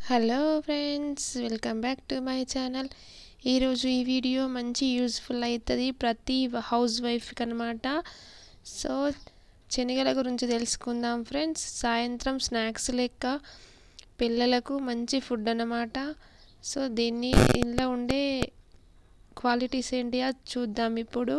hello friends welcome back to my channel ఈరోజు ఈ video మంచి యూజ్ఫుల్ అవుతుంది ప్రతి హౌస్ వైఫ్కి అనమాట సో శనగల గురించి తెలుసుకుందాం ఫ్రెండ్స్ సాయంత్రం స్నాక్స్ లెక్క పిల్లలకు మంచి ఫుడ్ అన్నమాట సో దీన్ని ఇంట్లో ఉండే క్వాలిటీస్ ఏంటి అది చూద్దాం ఇప్పుడు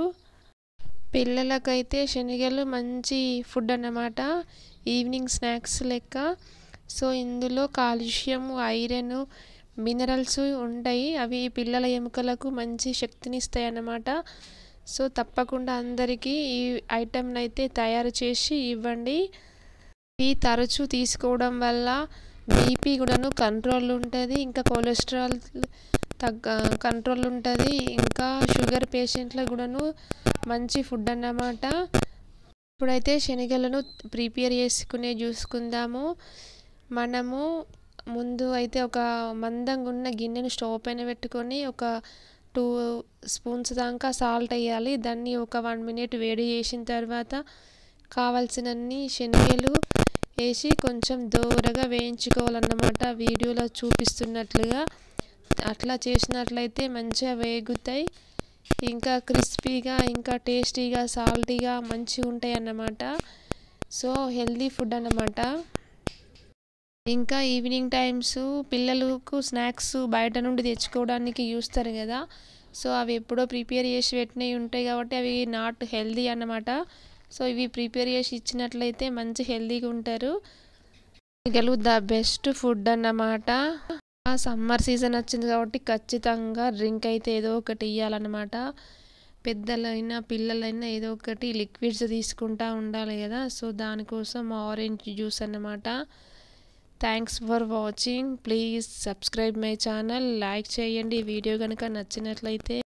పిల్లలకైతే శనగలు మంచి ఫుడ్ అన్నమాట ఈవినింగ్ స్నాక్స్ లెక్క సో ఇందులో కాల్షియం ఐరన్ మినరల్స్ ఉంటాయి అవి పిల్లల ఎముకలకు మంచి శక్తిని ఇస్తాయి అన్నమాట సో తప్పకుండా అందరికీ ఈ ఐటెంని అయితే తయారు చేసి ఇవ్వండి ఇవి తరచూ తీసుకోవడం వల్ల బీపీ కూడాను కంట్రోల్ ఉంటుంది ఇంకా కొలెస్ట్రాల్ తగ్గ కంట్రోల్ ఉంటుంది ఇంకా షుగర్ పేషెంట్లకు కూడాను మంచి ఫుడ్ అన్నమాట ఇప్పుడైతే శనగలను ప్రిపేర్ చేసుకునే చూసుకుందాము మనము ముందు అయితే ఒక మందంగా ఉన్న గిన్నెను స్టవ్ పైన పెట్టుకొని ఒక టూ స్పూన్స్ దాకా సాల్ట్ వేయాలి దాన్ని ఒక వన్ మినిట్ వేడి చేసిన తర్వాత కావలసినన్ని శనగలు వేసి కొంచెం దూరగా వేయించుకోవాలన్నమాట వీడియోలో చూపిస్తున్నట్లుగా అట్లా చేసినట్లయితే మంచిగా వేగుతాయి ఇంకా క్రిస్పీగా ఇంకా టేస్టీగా సాల్టీగా మంచిగా ఉంటాయి అన్నమాట సో హెల్దీ ఫుడ్ అన్నమాట ఇంకా ఈవినింగ్ టైమ్స్ పిల్లలకు స్నాక్స్ బయట నుండి తెచ్చుకోవడానికి చూస్తారు కదా సో అవి ఎప్పుడో ప్రిపేర్ చేసి పెట్టినవి ఉంటాయి కాబట్టి అవి నాట్ హెల్దీ అన్నమాట సో ఇవి ప్రిపేర్ చేసి ఇచ్చినట్లయితే మంచి హెల్దీగా ఉంటారు పిల్లలు ద బెస్ట్ ఫుడ్ అన్నమాట సమ్మర్ సీజన్ వచ్చింది కాబట్టి ఖచ్చితంగా డ్రింక్ అయితే ఏదో ఒకటి ఇవ్వాలన్నమాట పెద్దలైనా పిల్లలైనా ఏదో ఒకటి లిక్విడ్స్ తీసుకుంటూ ఉండాలి కదా సో దానికోసం ఆరెంజ్ జ్యూస్ అన్నమాట thanks for watching please subscribe my channel like చేయండి వీడియో కనుక నచ్చినట్లయితే